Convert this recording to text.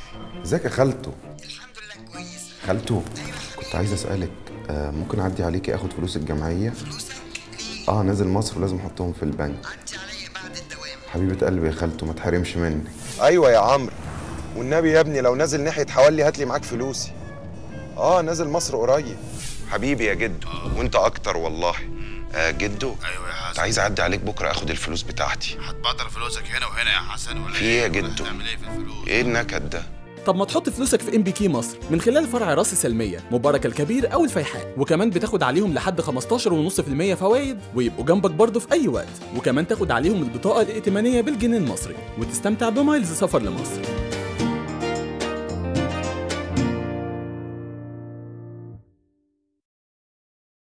ازيك يا خالته الحمد لله كويس خالته كنت عايز اسالك آه، ممكن اعدي عليكي اخد فلوس الجمعيه فلوسك ليه اه نازل مصر ولازم احطهم في البنك عدي عليا بعد الدوام حبيبه قلبي يا خالته ما تحرمش مني ايوه يا عمرو والنبي يا ابني لو نازل ناحيه حوالي هات لي معاك فلوسي اه نازل مصر قريب حبيبي يا جدو وانت اكتر والله آه جدو ايوه يا كنت حسن عايز اعدي عليك بكره اخد الفلوس بتاعتي هتبطل فلوسك هنا وهنا يا حسن ولا في ايه يا ولا جدو؟ هتعمل ايه في الفلوس ايه النكد ده طب ما تحط فلوسك في ام بي كي مصر من خلال فرع راس سلمية مبارك الكبير او الفيحاء وكمان بتاخد عليهم لحد 15.5% فوائد ويبقوا جنبك برضه في اي وقت وكمان تاخد عليهم البطاقة الائتمانية بالجنيه المصري وتستمتع بمايلز سفر لمصر